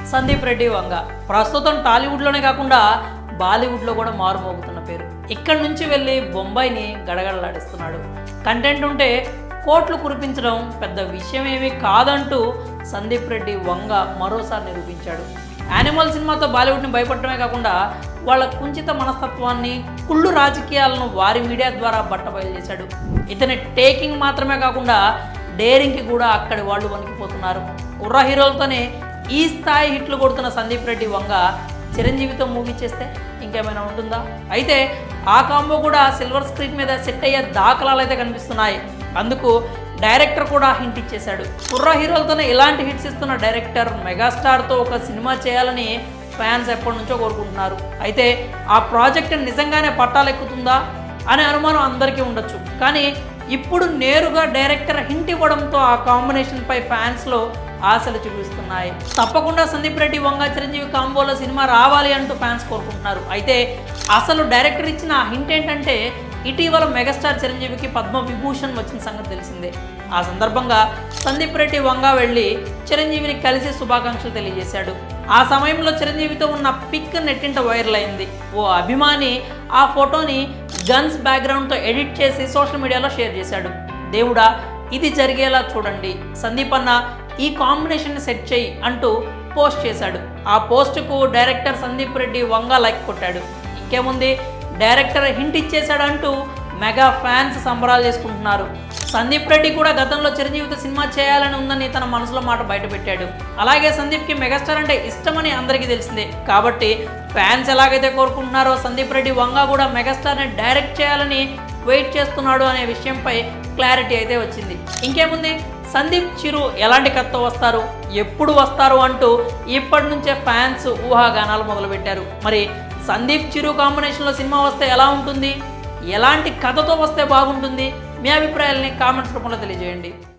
సందీప్ రెడ్డి వంగ ప్రస్తుతం టాలీవుడ్లోనే కాకుండా బాలీవుడ్లో కూడా మారుమోగుతున్న పేరు ఇక్కడి నుంచి వెళ్ళి బొంబాయిని గడగడలాడిస్తున్నాడు కంటెంట్ ఉంటే కోట్లు కురిపించడం పెద్ద విషయం ఏమీ కాదంటూ సందీప్ రెడ్డి వంగ మరోసారి నిరూపించాడు యానిమల్ సినిమాతో బాలీవుడ్ని భయపడటమే కాకుండా వాళ్ళ కుంచిత మనస్తత్వాన్ని కుళ్ళు రాజకీయాలను వారి మీడియా ద్వారా బట్టబయలు చేశాడు ఇతని టేకింగ్ మాత్రమే కాకుండా డేరింగ్కి కూడా అక్కడి వాళ్ళు వణికిపోతున్నారు కుర్ర హీరోలతోనే ఈ స్థాయి హిట్లు కొడుతున్న సందీప్ రెడ్డి వంగ చిరంజీవితో మూవీ చేస్తే ఇంకేమైనా ఉంటుందా అయితే ఆ కాంబో కూడా సిల్వర్ స్క్రీన్ మీద సెట్ అయ్యే దాఖలాలు అయితే కనిపిస్తున్నాయి అందుకు డైరెక్టర్ కూడా హింట్ ఇచ్చేశాడు కుర్ర హీరోలతోనే ఇలాంటి హిట్స్ ఇస్తున్న డైరెక్టర్ మెగాస్టార్తో ఒక సినిమా చేయాలని ఫ్యాన్స్ ఎప్పటి నుంచో కోరుకుంటున్నారు అయితే ఆ ప్రాజెక్ట్ నిజంగానే పట్టాలెక్కుతుందా అనే అనుమానం అందరికీ ఉండొచ్చు కానీ ఇప్పుడు నేరుగా డైరెక్టర్ హింట్ ఇవ్వడంతో ఆ కాంబినేషన్పై ఫ్యాన్స్లో ఆశలు చూపిస్తున్నాయి తప్పకుండా సందీప్ రెడ్డి వంగ చిరంజీవి కాంబోలో సినిమా రావాలి అంటూ ఫ్యాన్స్ కోరుకుంటున్నారు అయితే అసలు డైరెక్టర్ ఇచ్చిన ఆ హింట్ ఏంటంటే ఇటీవల మెగాస్టార్ చిరంజీవికి పద్మ విభూషణ్ వచ్చిన సంగతి తెలిసిందే ఆ సందర్భంగా సందీప్ రెడ్డి వంగ వెళ్ళి చిరంజీవిని కలిసి శుభాకాంక్షలు తెలియజేశాడు ఆ సమయంలో చిరంజీవితో ఉన్న పిక్ నెట్టింట వైరల్ అయింది ఓ అభిమాని ఆ ఫోటోని గన్స్ బ్యాక్గ్రౌండ్తో ఎడిట్ చేసి సోషల్ మీడియాలో షేర్ చేశాడు దేవుడా ఇది జరిగేలా చూడండి సందీప్ అన్న ఈ కాంబినేషన్ సెట్ చేయి అంటూ పోస్ట్ చేశాడు ఆ పోస్టుకు డైరెక్టర్ సందీప్ రెడ్డి వంగ లైక్ కొట్టాడు ఇంకేముంది డైరెక్టర్ హింట్ ఇచ్చేశాడు అంటూ మెగా ఫ్యాన్స్ సంబరాలు చేసుకుంటున్నారు సందీప్ రెడ్డి కూడా గతంలో చిరంజీవితో సినిమా చేయాలని ఉందని తన మనసులో మాట బయటపెట్టాడు అలాగే సందీప్కి మెగాస్టార్ అంటే ఇష్టమని అందరికీ తెలిసిందే కాబట్టి ఫ్యాన్స్ ఎలాగైతే కోరుకుంటున్నారో సందీప్ రెడ్డి వంగ కూడా మెగాస్టార్ని డైరెక్ట్ చేయాలని వెయిట్ చేస్తున్నాడు అనే విషయంపై క్లారిటీ అయితే వచ్చింది ఇంకేముంది సందీప్ చిరు ఎలాంటి కథతో వస్తారు ఎప్పుడు వస్తారు అంటూ ఇప్పటి నుంచే ఫ్యాన్స్ ఊహాగానాలు మొదలుపెట్టారు మరి సందీప్ చిరు కాంబినేషన్లో సినిమా వస్తే ఎలా ఉంటుంది ఎలాంటి కథతో వస్తే బాగుంటుంది మీ అభిప్రాయాల్ని కామెంట్స్ రూపంలో తెలియజేయండి